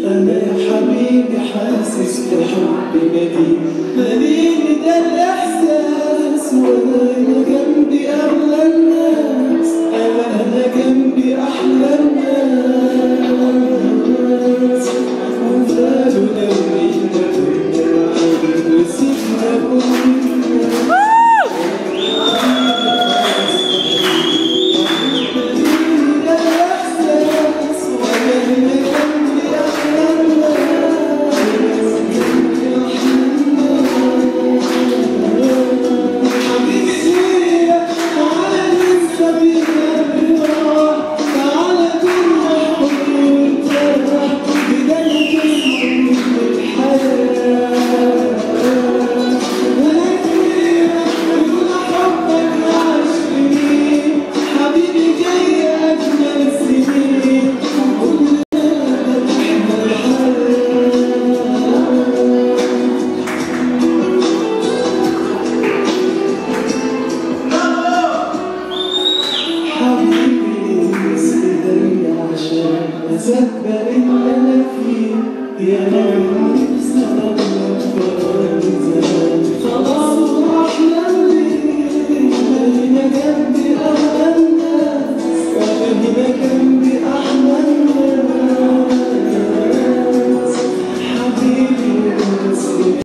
أنا يا حبيبي حاسس بحب جديد ماليني ده الإحساس وأنا هنا جنبي أغلى الناس أنا أنا جنبي أحلى الناس وفاتوا نومينا كنا وسيبنا كلنا حبيبي جاي أجمل سنين حبيبي اسكندرية عشان أصدق اللي أنا فيه يا رب نفسي أطلع فرق زمان خلاص وأحلم ليه هنا جنبي